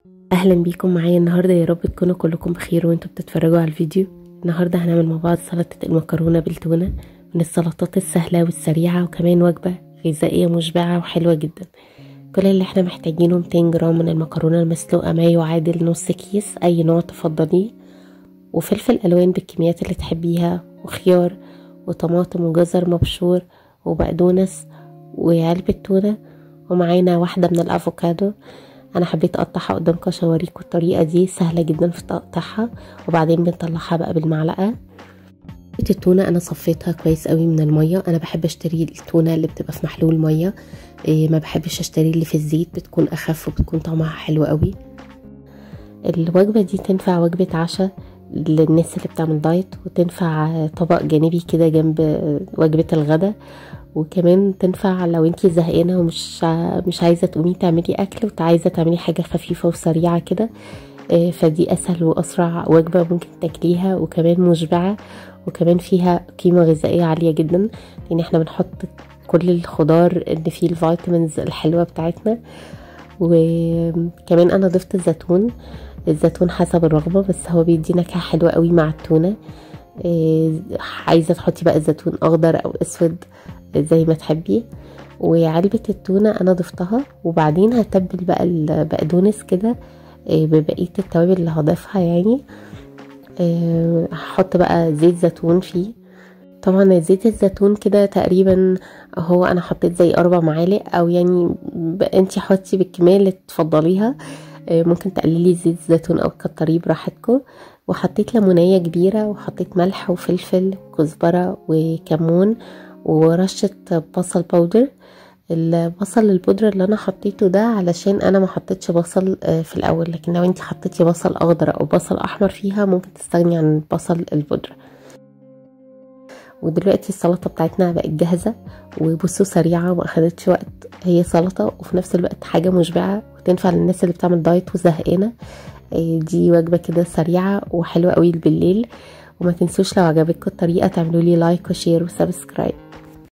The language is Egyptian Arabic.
اهلا بيكم معايا النهارده يا رب تكونوا كلكم بخير وانتوا بتتفرجوا على الفيديو النهارده هنعمل مع بعض سلطه المكرونه بالتونه من السلطات السهله والسريعه وكمان وجبه غذائيه مشبعه وحلوه جدا كل اللي احنا محتاجينه 200 جرام من المكرونه المسلوقه ما يعادل نص كيس اي نوع تفضليه وفلفل الوان بالكميات اللي تحبيها وخيار وطماطم وجزر مبشور وبقدونس وعلبه تونه ومعانا واحده من الافوكادو انا حبيت اقطعها قدامكم عشان اوريكم الطريقه دي سهله جدا في تقطيعها وبعدين بنطلعها بقى بالمعلقه التونه انا صفيتها كويس قوي من الميه انا بحب اشتري التونه اللي بتبقى في محلول ميه إيه ما بحبش اشتري اللي في الزيت بتكون اخف وبتكون طعمها حلو قوي الوجبه دي تنفع وجبه عشاء للناس اللي بتعمل دايت وتنفع طبق جانبي كده جنب وجبه الغداء وكمان تنفع لو انتي زهقانه ومش مش عايزه تقومي تعملي اكل وعايزه تعملي حاجه خفيفه وسريعه كده فدي اسهل واسرع وجبه ممكن تاكليها وكمان مشبعه وكمان فيها قيمه غذائيه عاليه جدا لان احنا بنحط كل الخضار اللي فيه الفيتامينز الحلوه بتاعتنا وكمان انا ضفت الزيتون الزيتون حسب الرغبه بس هو بيدي نكهه حلوه قوي مع التونه عايزه تحطي بقى الزيتون اخضر او اسود زي ما تحبي وعلبة التونة انا ضفتها وبعدين هتبل بقى البقدونس كده ببقية التوابل اللي هضيفها يعني هحط بقى زيت زيتون فيه طبعا زيت الزيتون كده تقريبا هو انا حطيت زي اربع معالق او يعني انتي حطي بالكمية اللي تفضليها ممكن تقللي زيت الزيتون او تكتريه براحتكم وحطيت ليمونية كبيرة وحطيت ملح وفلفل وكزبرة وكمون ورشة بصل باودر البصل البودرة اللي انا حطيته ده علشان انا ما حطيتش بصل في الاول لكن لو انت حطيتي بصل اخضر او بصل احمر فيها ممكن تستغني عن البصل البودرة ودلوقتي السلطة بتاعتنا بقت جاهزة وبصوا سريعة وما اخدتش وقت هي سلطة وفي نفس الوقت حاجة مشبعة وتنفع للناس اللي بتعمل دايت وزهقانة دي وجبة كده سريعة وحلوة قوي بالليل وما تنسوش لو عجبتكم الطريقة تعملوا لي لايك وشير وسبسكرايب